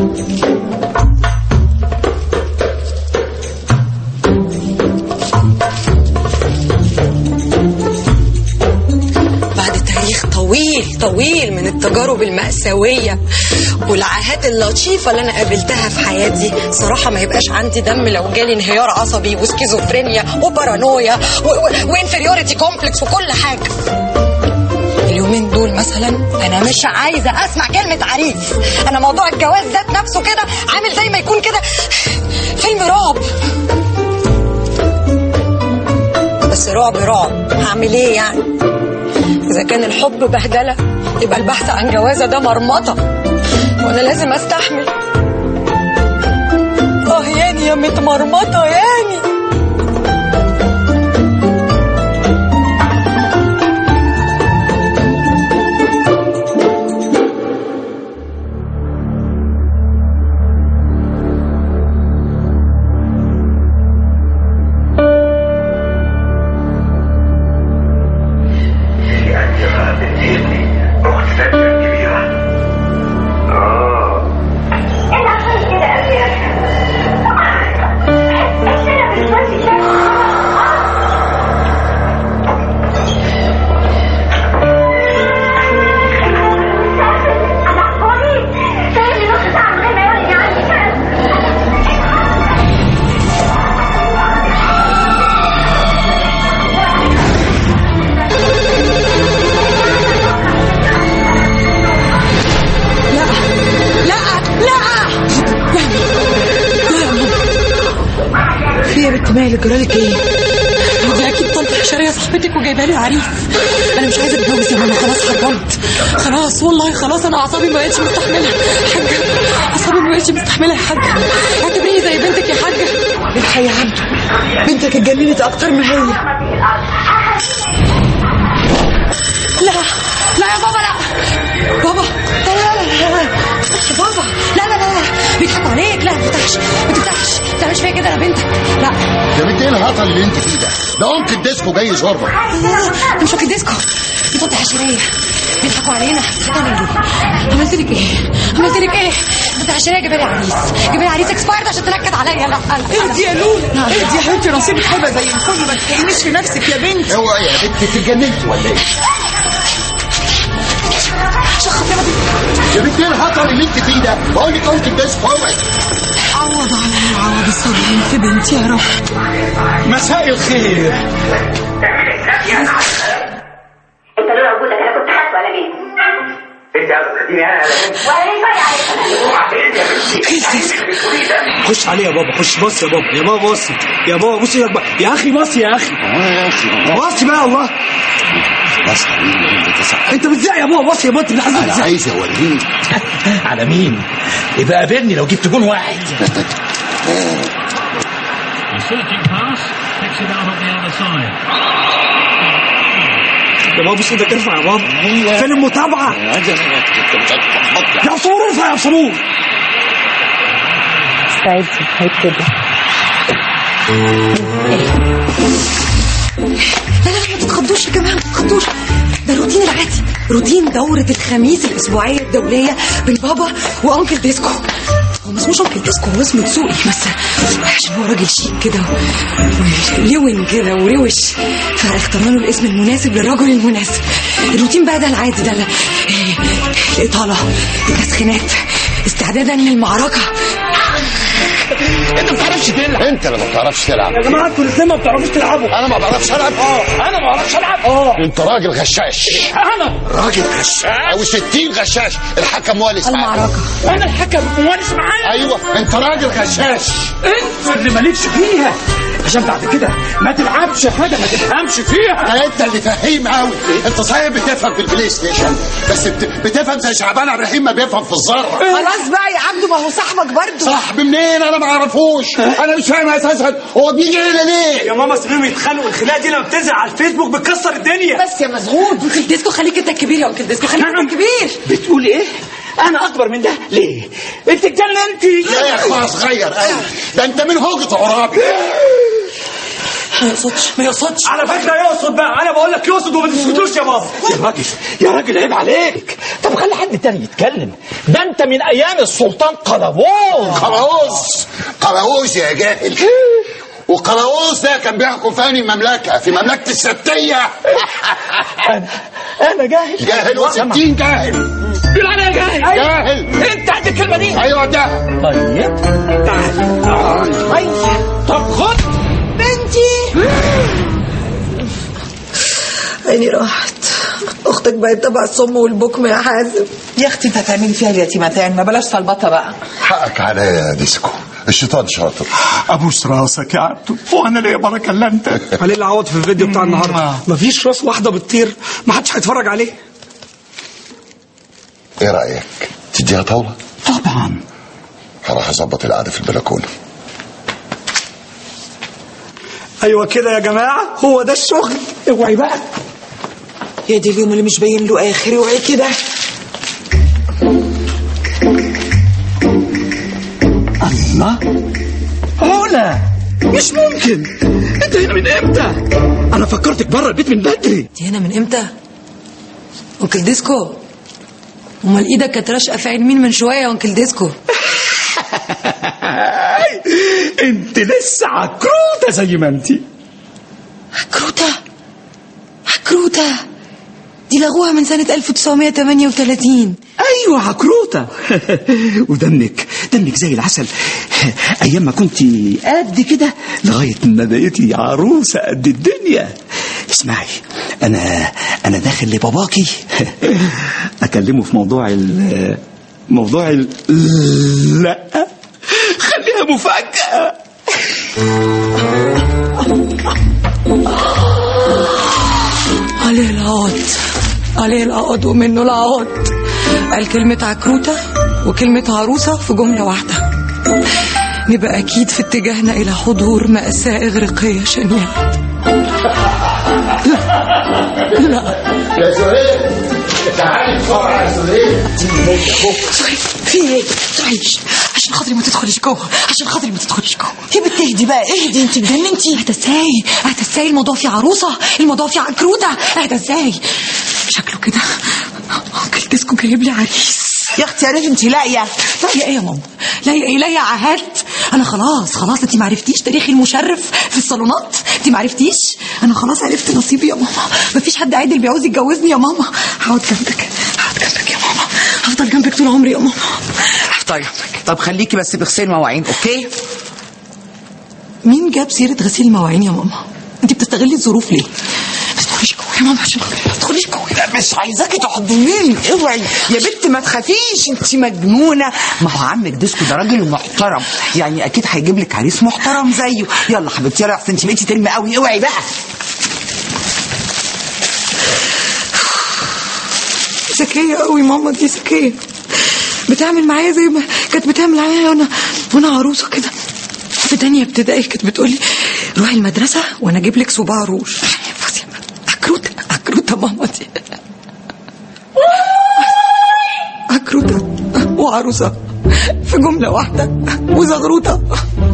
بعد تاريخ طويل طويل من التجارب المأساوية والعاهات اللطيفة اللي أنا قابلتها في حياتي صراحة ما يبقاش عندي دم لو جالي انهيار عصبي وسكيزوفرينيا وبارانويا وانفيريوريتي كومبلكس وكل حاجة اليومين دول مثلا انا مش عايزه اسمع كلمه عريس انا موضوع الجواز ذات نفسه كده عامل زي ما يكون كده فيلم رعب بس رعب رعب هعمل ايه يعني اذا كان الحب بهدله يبقى البحث عن جوازه ده مرمطه وانا لازم استحمل اه ياني يا متمرمطه ياني أنت بنتي أخت فتاة كبيرة آه لا لا لا في يا بنت مالك جرالك ايه؟ دي اكيد طنط حشريه صاحبتك وجايبه لي عريس انا مش عايزه اتجوز يا ماما خلاص حرمت خلاص والله خلاص انا اعصابي ما بقتش مستحمله حاجه اعصابي ما بقتش مستحمله يا حاجه اعتبريني زي بنتك يا حاجه الحقيقه يا عبده بنتك اتجننت اكتر ما هي لا لا يا بابا لا بابا لا لا لا لا لا يا بابا لا لا لا لا بيضحكوا عليك لا ما تفتحش ما تفتحش ما تعملش فيا كده يا بنت لا يا بنت ايه الهطل اللي انت فيه ده؟ ده انكل الديسكو جاي يزورنا لا لا لا مش واكل ديسكو دي طنط حشريه بيضحكوا علينا هتعمل ايه؟ عملت لك ايه؟ عملت لك ايه؟ طنط حشريه جايبه لي عريس جايبه لي عريس اكسبايرد عشان تنكد عليا لا لا اهدي يا لولا اهدي يا حبيبتي نصيبك هيبقى زي الفل ما تتهميش في نفسك يا بنتي اوعي يا بنت اتجننتي ولا ايه؟ شخص يا بنت يا بنت ايه الهطل اللي انت فيه ده؟ بقول لك انكل الديسكو اوعي عوض عليا عوض الصابرين في بنتي يا رب مساء الخير انت لولا وجودك انا كنت حاسس ولا مين انت عاوزه تديني انا على بنتي ولا ليه بايع عليك خش عليه يا بابا خش بص يا بابا يا بابا بص يا بابا بص يا بابا يا اخي بص يا اخي اه يا اخي بص بقى الله بس حبيبي انت تصح انت بتزعق يا بابا بص يا بابا انت انا بتحزن عايز اوريك على مين يبقى قابلني لو جبت جون واحد Searching pass, picks it out on the other side. يا بابا بص ايدك ارفع يا بابا فين المتابعه يا صور ارفع يا صور استعدي هيبتدي لا لا لا ما تتخضوش يا جماعه ما تتخضوش ده الروتين العادي روتين دورة الخميس الأسبوعية الدولية بين بابا وأنكل ديسكو هو ما اسموش أنكل ديسكو هو اسمه دسوقي بس عشان هو راجل شيك كده ولون كده وروش فاخترنا له الاسم المناسب للرجل المناسب الروتين بقى ده العادي ده ال- الإطالة التسخينات استعدادا للمعركة انت ما بتعرفش تلعب انت اللي ما بتعرفش تلعب يا جماعه انتوا الاثنين ما بتعرفوش تلعبوا انا ما بعرفش العب اه انا ما بعرفش العب اه انت راجل غشاش انا راجل غشاش او ستين غشاش الحكم والس معاك. المعركة انا الحكم موالس معايا ايوه انت راجل غشاش انت اللي مالكش فيها عشان بعد كده ما تلعبش حاجه ما تفهمش فيها انت اللي فهيم قوي انت صحيح بتفهم في البلاي ستيشن بس بت... بتفهم زي شعبان عبد الرحيم ما بيفهم في الذره خلاص بقى يا عبده ما هو صاحبك برضه صاحب منين انا ما اعرفوش انا مش فاهم اساسا هو بيجي هنا ليه يا ماما سيبيهم يتخانقوا الخناقه دي لما بتنزل على الفيسبوك بتكسر الدنيا بس يا مسغود أنكل ديسكو خليك أنت الكبير يا أنكل ديسكو خليك أنت الكبير بتقول ايه انا اكبر من ده ليه انت اتجننتي لا يا اخويا صغير قوي ده انت من هوجة عرابي ما يقصدش ما يقصدش على فكره يقصد بقى انا بقول لك يقصد وما تسكتوش يا بابا يا راجل يا راجل عيب عليك طب خلي حد تاني يتكلم ده انت من ايام السلطان قلاوون قلاووز قلاووز يا جاهل وقلاووز ده كان بيحكم في انهي مملكه في مملكه الستيه انا انا جاهل جاهل وستين جاهل بيقول عليا جاهل جاهل انت عندك الكلمه دي ايوه ده طيب تعال تعال طيب طب خد بنتي عيني راحت اختك بقت تبع الصم والبكم يا حازم يا اختي انت هتعملي فيها اليتيمتين ما بلاش صلبطه بقى حقك عليا يا ديسكو الشيطان شاطر ابوس راسك يا عبده وانا ليا بركه الا انت علي العوض في الفيديو بتاع النهارده مفيش راس واحده بتطير ما حدش هيتفرج عليه ايه رايك تديها طاوله طبعا هروح اظبط القعده في البلكونه ايوه كده يا جماعه هو ده الشغل اوعي بقى يا دي اليوم اللي مش باين له اخر اوعي كده الله هنا مش ممكن انت هنا من امتى انا فكرتك بره البيت من بدري دي هنا من امتى انكل ديسكو امال ايدك كانت راشقه في عين مين من شويه يا انكل ديسكو انت لسه عكروته زي ما انت عكروته عكروته دي لغوها من سنه 1938 ايوه عكروته ودمك دمك زي العسل ايام ما كنت قد كده لغايه ما بقيتي عروسه قد الدنيا اسمعي انا انا داخل لباباكي اكلمه في موضوع ال موضوع ال لا خليها مفاجاه عليه العوض عليه العوض ومنه العوض قال كلمة عكروتة وكلمة عروسة في جملة واحدة نبقى أكيد في اتجاهنا إلى حضور مأساة إغريقية شنيعة يا زهير تعالي بسرعه يا زهير سهيل في ايه؟ تعيش عشان خاطري ما تدخليش جوه عشان خاطري ما تدخليش جوه يا بنت اهدي بقى اهدي انت اتجننتي اهدى ازاي؟ اهدى ازاي الموضوع فيه عروسة الموضوع فيه عكروتة اهدى ازاي؟ شكله كده انكل ديسكو جايب لي عريس يا اختي عرفت انت لاقيه لاقيه ايه يا ماما لاقيه ايه لاقيه عهد انا خلاص خلاص انت ما عرفتيش تاريخي المشرف في الصالونات انت ما عرفتيش انا خلاص عرفت نصيبي يا ماما مفيش حد عادل بيعوز يتجوزني يا ماما هقعد جنبك هقعد جنبك يا ماما هفضل جنبك طول عمري يا ماما هفضل جنبك طب خليكي بس بغسيل مواعين اوكي مين جاب سيره غسيل المواعين يا ماما انت بتستغلي الظروف ليه ما تدخليش جوه يا ماما عشان خاطري ما تدخليش جوه مش عايزاكي تحضنيني اوعي يا بنت ما تخافيش انت مجنونه ما هو عمك ديسكو ده راجل محترم يعني اكيد هيجيب لك عريس محترم زيه يلا حبيبتي يلا احسن انت بقيتي ترمي قوي اوعي بقى ذكية قوي ماما دي ذكية بتعمل معايا زي ما كانت بتعمل معايا وانا وانا عروسة كده في تانية ابتدائي كانت بتقولي روحي المدرسة وانا اجيب لك صباع روج بصي عكروتة عكروتة ماما دي عكروتة وعروسة في جملة واحدة وزغروطة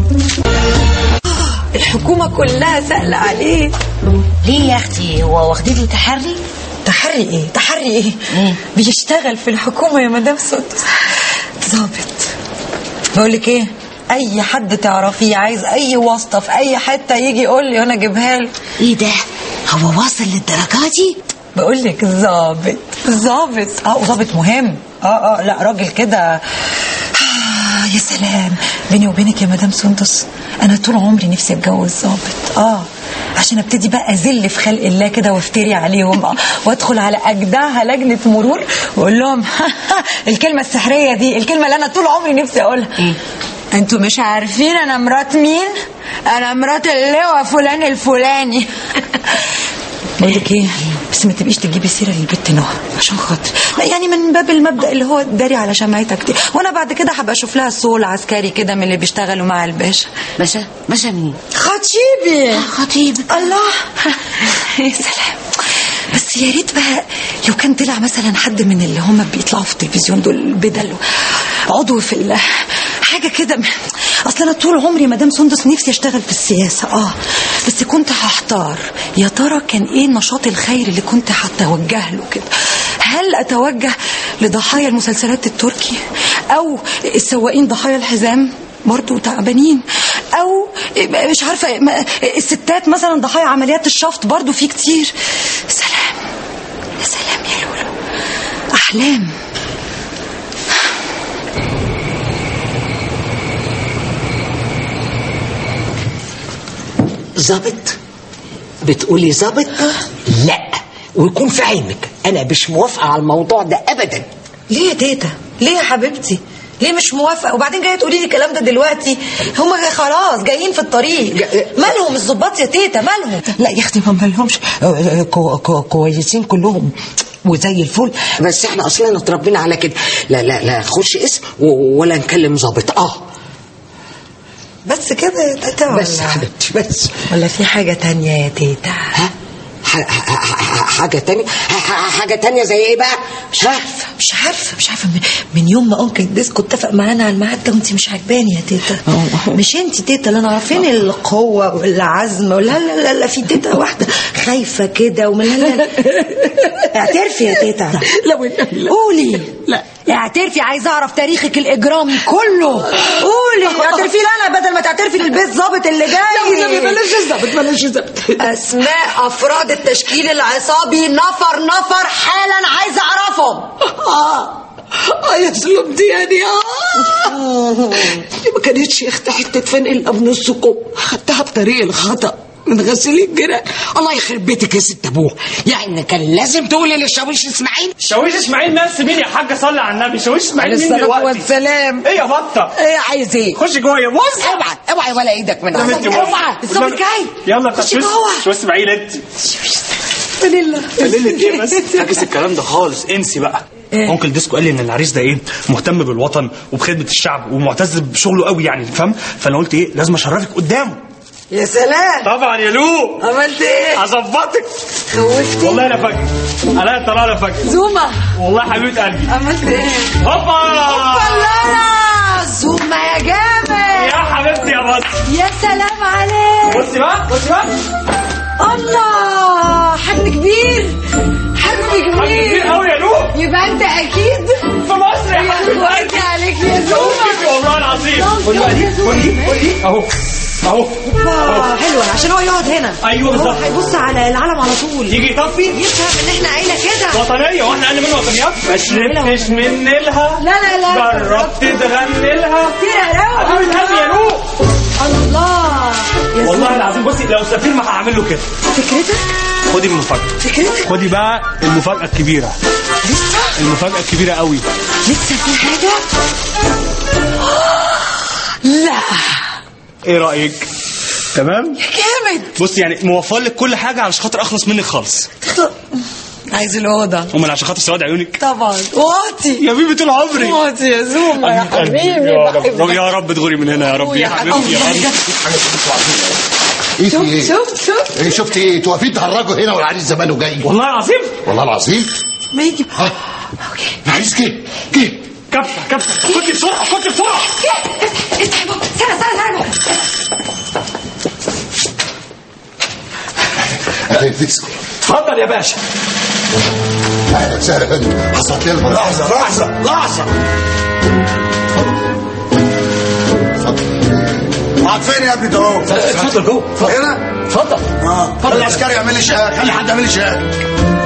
الحكومة كلها سألة عليه ليه يا اختي هو واخدين تحري تحري ايه تحري ايه بيشتغل في الحكومه يا مدام سدس ظابط بقول لك ايه اي حد تعرفيه عايز اي واسطه في اي حته يجي يقول لي وانا اجيبها له ايه ده هو واصل للدرجه دي بقول لك ظابط ظابط اه ظابط مهم اه اه لا راجل كده آه يا سلام بيني وبينك يا مدام سندس انا طول عمري نفسي اتجوز ظابط اه عشان ابتدي بقى اذل في خلق الله كده وافتري عليهم آه، وادخل على اجدعها لجنه مرور واقول لهم الكلمه السحريه دي الكلمه اللي انا طول عمري نفسي اقولها إيه؟ انتوا مش عارفين انا مرات مين انا مرات اللواء فلان الفلاني بقول لك ايه بس ما تبقيش تجيبي سيره للبت نهى عشان خاطر لا يعني من باب المبدا اللي هو داري على شمعتك دي وانا بعد كده هبقى اشوف لها صول عسكري كده من اللي بيشتغلوا مع الباشا باشا باشا مين خطيبي خطيب الله يا سلام بس يا ريت بقى لو كان طلع مثلا حد من اللي هم بيطلعوا في التلفزيون دول بدل عضو في ال- حاجه كده اصل انا طول عمري مدام سندس نفسي اشتغل في السياسه اه بس كنت هحتار يا ترى كان ايه النشاط الخيري اللي كنت هتوجه له كده هل اتوجه لضحايا المسلسلات التركي او السواقين ضحايا الحزام برضو تعبانين او مش عارفه ما- الستات مثلا ضحايا عمليات الشفط برضو في كتير سلام يا سلام يا لولو احلام ظابط بتقولي ظابط لا ويكون في علمك انا مش موافقه على الموضوع ده ابدا ليه يا تيتا ليه يا حبيبتي ليه مش موافقه وبعدين جايه تقولي لي الكلام ده دلوقتي هم خلاص جايين في الطريق مالهم الظباط يا تيتا مالهم لا يا اختي ما لهمش كو كو كويسين كلهم وزي الفل بس احنا اصلا اتربينا على كده لا لا لا خش اسم و- ولا نكلم ظابط اه بس كده يا تيتا بس ولا- يا حبيبتي بس ولا في حاجه تانية يا تيتا ها ح- ح- ح- حاجة تانية ح- ح- حاجة تانية زي ايه بقى مش عارفه مش عارفه مش عارفه من- من يوم ما انكل ديسكو اتفق معانا على الميعاد ده وانت مش عجباني يا تيتا مش انت تيتا اللي انا عارفه فين القوه والعزم ولا لا لا لا في تيتا واحده خايفه كده ومن لا لا اعترفي يا تيتا لا والنبي لا. قولي لا. اعترفي عايزه اعرف تاريخك الاجرامي كله قولي اعترفي لي انا بدل ما تعترفي للبيت ظابط اللي جاي والنبي بلاش الظابط بلاش الظابط اسماء افراد التشكيل العصابي نفر نفر حالا عايزه اعرفهم اه اه يا سلمتياني اه دي ما كانتش يا اختي حته فنقل ابن السقوم خدتها بطريق الخطا من غسيل الجرح الله يخرب بيتك يا ست ابوه يعني كان لازم تقولي للشاويش اسماعيل شاويش اسماعيل نفس مين يا حاجه صلي على النبي شاويش اسماعيل عليه مين الصلاة دلوقتي والسلام. ايه يا بطه ايه عايز ايه خش جوه يا بص اوعى اوعى ولا ايدك من لا، عندك. انت بص. اوعى الظابط جاي يلا انت خش شو جوه. شو اسماعيل انت فانيلا قليلة ايه بس فاكس الكلام ده خالص انسي بقى إيه؟ انكل ديسكو قال لي ان العريس ده ايه مهتم بالوطن وبخدمه الشعب ومعتز بشغله قوي يعني فاهم فانا قلت ايه لازم اشرفك قدامه يا سلام طبعا يا لو عملت ايه هظبطك خوفتي والله انا فاكر انا ترى انا فاكر زوما والله حبيبه قلبي عملت ايه هوبا فلانا زوما يا جامد يا حبيبتي يا بص يا سلام عليك بصي بقى بصي بقى الله حجم كبير حجم حاجة كبير كبير قوي يا لو يبقى انت اكيد في مصر يا يا حبيبتي اخواتي عليك يا زوما شوفي والله العظيم شوف، خدي بقى شوف دي يا زوما. خدي خدي اهو اهو آه، حلوة عشان هو يقعد هنا أيوة هو بالظبط. هيبص على العلم على طول يجي يطفي يفهم ان احنا عيلة كده وطنية واحنا اقل من وطنيات ما شربتش من نيلها لا لا لا جربت تغني لها كده روق حبيبة قلبي يا نور الله يا والله زوما. العظيم بصي لو سفير ما هعمل له كده فكرتك خدي المفاجأة فكرتك خدي بقى المفاجأة الكبيرة لسه المفاجأة الكبيرة قوي لسه في حاجة لا ايه رأيك تمام جامد بصي يعني موفر لك كل حاجة علشان خاطر اخلص منك خالص عايز الأوضة امال عشان خاطر سواد عيونك طبعا واطي يا بيبي طول عمري واطي يا زوما يا قلبي حبيبي يا رب بحبك. يا رب تغوري من هنا يا رب يا يا حبيبتي يا حبيبي. رب ايه في ايه؟ شفت شفت ايه شفت ايه؟ انتوا واقفين تهرجوا هنا والعريس زمانه جاي والله العظيم والله العظيم ما يجي ها العريس جه جه كبسة كبسة كنت بسرعة كنت بسرعة افتح يا بابا استنى استنى استنى اهلا ديسكو اتفضل يا باشا اهلا وسهلا يا فندم حصلت لي المرة لحظة لحظة لحظة قاعد فين يا ابني ده اتفضل جوه هنا اتفضل اه خلي العسكري يعمل لي شهاده خلي حد يعمل لي شهاده